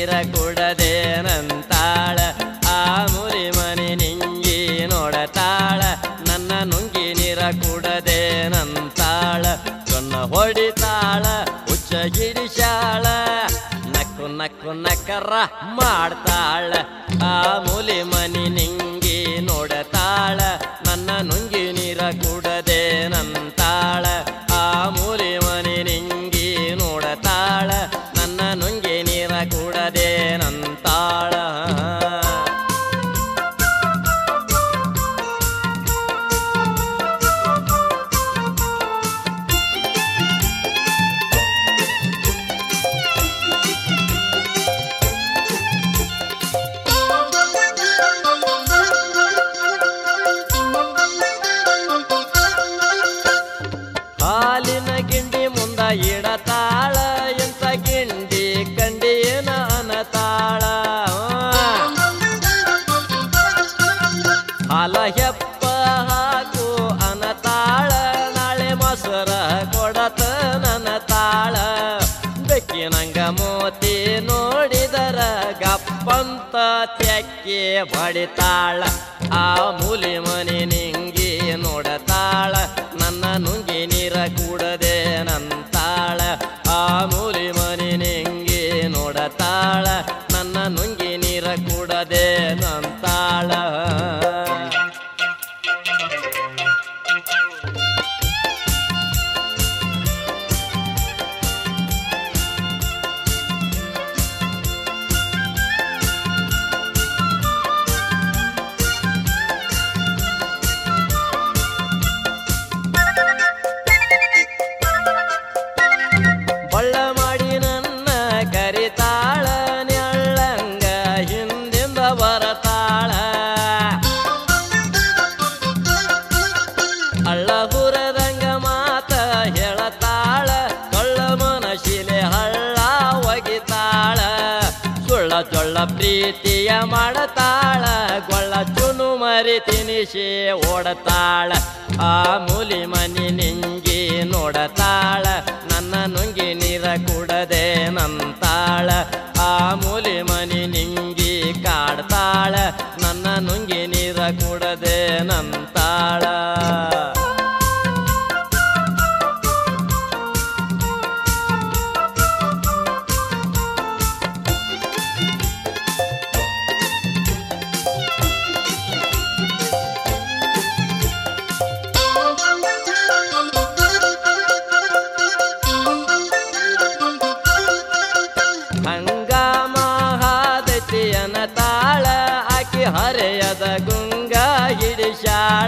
ನೀರ ಕುಡದೇನಂತಾಳ ಆ ಮುಲಿ ಮನಿ ನಿಂಗಿ ನೋಡತಾಳ ನನ್ನ ನುಂಗಿ ನೀರ ಕುಡದೇನಂತಾಳ ಕಣ್ಣ ಹೊಡಿತಾಳ ಹುಚ್ಚ ಹಿಡಿಸಾಳ ನಕ್ಕು ನಕ್ಕು ನಕ್ಕರ ಮಾಡ್ತಾಳ ಆ ಮುಲಿ ಮನಿ ನಿಂಗಿ ನೋಡತಾಳ ನನ್ನ ನುಂಗಿ ನೀರ ಕುಡದೇನಂತಾಳ ಆ ಮೂಲಿ ಮನಿ ನಿಂಗಿ ನೋಡತಾಳ ನನ್ನ ನುಂಗಿ ನೀರ ಕುಡದೇನಂತಾಳ ಹಾಲಿನ ಗಿಂಡಿ ಮುಂದ ಇಡತಾಳ ಎಂತ ಗಿಂಡಿ ಕಂಡಿಯೇನ ಅನತಾಳ ಹಾಲ ಹೆಪ್ಪ ಹಾಕು ಅನತಾಳ ನಾಳೆ ಮೊಸರ ಕೊಡತ ನನತಾಳ ಬೆಕ್ಕಿನಂಗ ಮೋತಿ ನೋಡಿದರ ಗಪ್ಪಂತ ತೆಕ್ಕೆ ಬಡಿತಾಳ ಆ ಮೂಲಿ ಮನೆ ನಿಂಗಿ ನೋಡತಾಳ ನನ್ನ ನುಂಗಿ ನೀರ ಕೂಡದೆ ನಂತಾಳ ಆ ಮೂಲಿ ಮನೆ ನಿಂಗಿ ನೋಡತಾಳ ನನ್ನ ನುಂಗಿ ನೀರ ಕೂಡದೆ ನಂತಾಳ ಬಳ್ಳ ಮಾಡಿ ನನ್ನ ಕರಿತಾಳ ನೆಳ್ಳಂಗ ಹಿಂದಿಂದ ಬರತಾಳ ಅಳ್ಳ ಹುರದಂಗ ಮಾತ ಹೇಳತಾಳ ಕಳ್ಳ ಮನಶಿಲೆ ಹಳ್ಳ ಒಗಿತಾಳ ಸುಳ್ಳ ಚೊಳ್ಳ ಪ್ರೀತಿಯ ಮಾಡತಾಳ ಗೊಳ್ಳ ಚುನು ಮರಿ ತಿನಿಸಿ ಓಡತಾಳ ಆ ಮುಲಿ ಮನಿ ನಿಂಗಿ ನೋಡತಾಳ ನನ್ನ ನುಂಗಿ ನೀರ ಕುಡದೆ ನಂತಾಳ ಆ ಮೂಲಿ ಮನಿ ನಿಂಗಿ ಕಾಡ್ತಾಳ ನನ್ನ ನುಂಗಿ ನೀರ ಕುಡದೆ ನಂತಾಳ ಹಂಗಾಮ ಹಾದತಿಯನ ತಾಳ ಆಕಿ ಹರೆಯದ ಗುಂಗ ಹಿಡಿಸಾಳ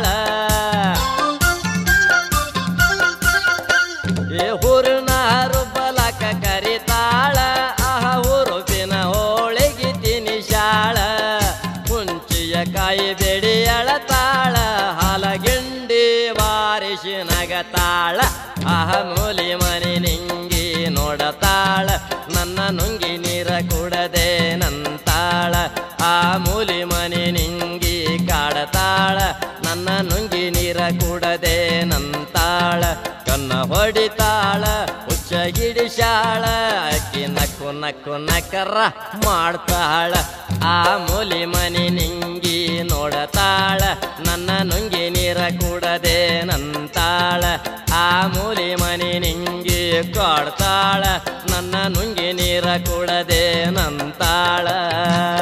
ಏ ಹುರುನಾರು ಬಲಕ ಕರಿತಾಳ ಆಹ ಹುರುಪಿನ ಹೋಳಿಗೆ ತಿನಿಸಾಳ ಮುಂಚಿಯ ಕಾಯಿ ಬೆಡಿ ಅಳತಾಳ ಹಾಲಗಿಂಡಿ ಬಾರಿಸಿ ನಗತಾಳ ಆಹ ಮೂಲಿ ಮನಿ ನಿಂಗಿ ನೋಡತಾಳ ನನ್ನ ನುಂಗಿ ನೀರ ಕುಡದೆ ನಂತಾಳ ಆ ಮೂಲಿ ಮನಿ ನಿಂಗಿ ಕಾಡತಾಳ ನನ್ನ ನುಂಗಿ ನೀರ ಕುಡದೆ ನಂತಾಳ ಕನ್ನ ಹೊಡಿತಾಳ ಹುಚ್ಚ ಹಿಡಿಸಾಳ ಅಕ್ಕಿ ನಕ್ಕು ನಕ್ಕು ನಕರ ಮಾಡ್ತಾಳ ಆ ಮೂಲಿ ಮನಿ ನಿಂಗಿ ನೋಡತಾಳ ನನ್ನ ನುಂಗಿ ನೀರ ಕುಡದೆ ನಂತಾಳ ಆ ಮೂಲಿ ಮನಿ ನಿಂಗಿ ಕೊಡ್ತಾಳ ನನ್ನ ನುಂಗಿ ನೀರ ಕುಡದೆ ನಂತಾಳ